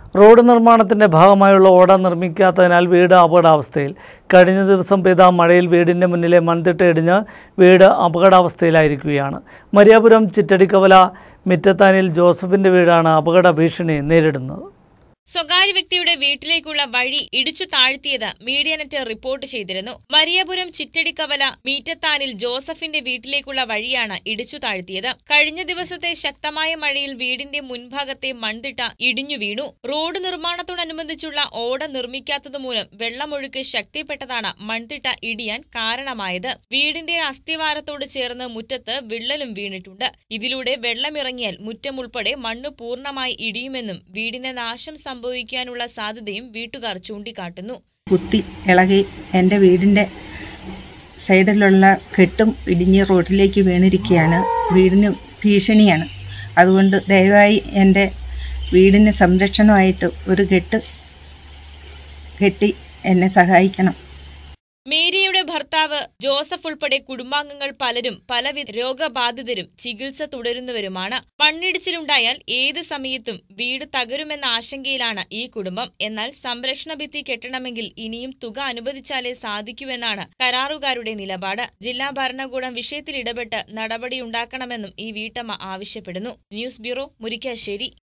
road നിർമ്മാണത്തിന്റെ ഭാഗമായുള്ള ഓട നിർമ്മിക്കാത്തതിനാൽ വീട് അപകടാവസ്ഥയിൽ കഴിഞ്ഞ ദിവസം പെയ്ത മഴയിൽ വീടിന്റെ മുന്നിലെ മൺതിട്ട ഇടിഞ്ഞ് വീട് അപകടാവസ്ഥയിലായിരിക്കുകയാണ് മരിയാപുരം ചിറ്റടിക്കവല മിറ്റത്താനിൽ ജോസഫിന്റെ വീടാണ് അപകട ഭീഷണി നേരിടുന്നത് സ്വകാര്യ വ്യക്തിയുടെ വീട്ടിലേക്കുള്ള വഴി ഇടിച്ചു താഴ്ത്തിയത് മീഡിയനെറ്റ് റിപ്പോർട്ട് ചെയ്തിരുന്നു മരിയപുരം ചിറ്റടിക്കവല മീറ്റത്താനിൽ ജോസഫിന്റെ വീട്ടിലേക്കുള്ള വഴിയാണ് ഇടിച്ചു താഴ്ത്തിയത് കഴിഞ്ഞ ദിവസത്തെ ശക്തമായ മഴയിൽ വീടിന്റെ മുൻഭാഗത്തെ മൺതിട്ട ഇടിഞ്ഞു വീണു റോഡ് നിർമ്മാണത്തോടനുബന്ധിച്ചുള്ള ഓട നിർമ്മിക്കാത്തതുമൂലം വെള്ളമൊഴുക്ക് ശക്തിപ്പെട്ടതാണ് മൺതിട്ട ഇടിയാൻ കാരണമായത് വീടിന്റെ അസ്ഥിവാരത്തോട് ചേർന്ന് മുറ്റത്ത് വിള്ളലും വീണിട്ടുണ്ട് ഇതിലൂടെ വെള്ളമിറങ്ങിയാൽ മുറ്റം ഉൾപ്പെടെ മണ്ണ് പൂർണ്ണമായി ഇടിയുമെന്നും വീടിന് നാശം സംഭവിക്കാനുള്ള സാധ്യതയും വീട്ടുകാർ ചൂണ്ടിക്കാട്ടുന്നു കുത്തി ഇളകി എൻ്റെ വീടിൻ്റെ സൈഡിലുള്ള കെട്ടും ഇടിഞ്ഞ് റോഡിലേക്ക് വീണിരിക്കുകയാണ് വീടിന് ഭീഷണിയാണ് അതുകൊണ്ട് ദയവായി എൻ്റെ വീടിന് സംരക്ഷണമായിട്ട് ഒരു കെട്ട് കെട്ടി എന്നെ സഹായിക്കണം മേരിയുടെ ഭർത്താവ് ജോസഫ് ഉൾപ്പെടെ കുടുംബാംഗങ്ങൾ പലരും പലവിധ രോഗബാധിതരും ചികിത്സ തുടരുന്നവരുമാണ് മണ്ണിടിച്ചിലുണ്ടായാൽ ഏത് സമയത്തും വീട് തകരുമെന്ന ആശങ്കയിലാണ് ഈ കുടുംബം എന്നാൽ സംരക്ഷണ ഭിത്തി കെട്ടണമെങ്കിൽ ഇനിയും തുക അനുവദിച്ചാലേ സാധിക്കൂവെന്നാണ് കരാറുകാരുടെ നിലപാട് ജില്ലാ ഭരണകൂടം വിഷയത്തിൽ ഇടപെട്ട് നടപടിയുണ്ടാക്കണമെന്നും ഈ വീട്ടമ്മ ആവശ്യപ്പെടുന്നു ന്യൂസ് ബ്യൂറോ മുരിക്കാശ്ശേരി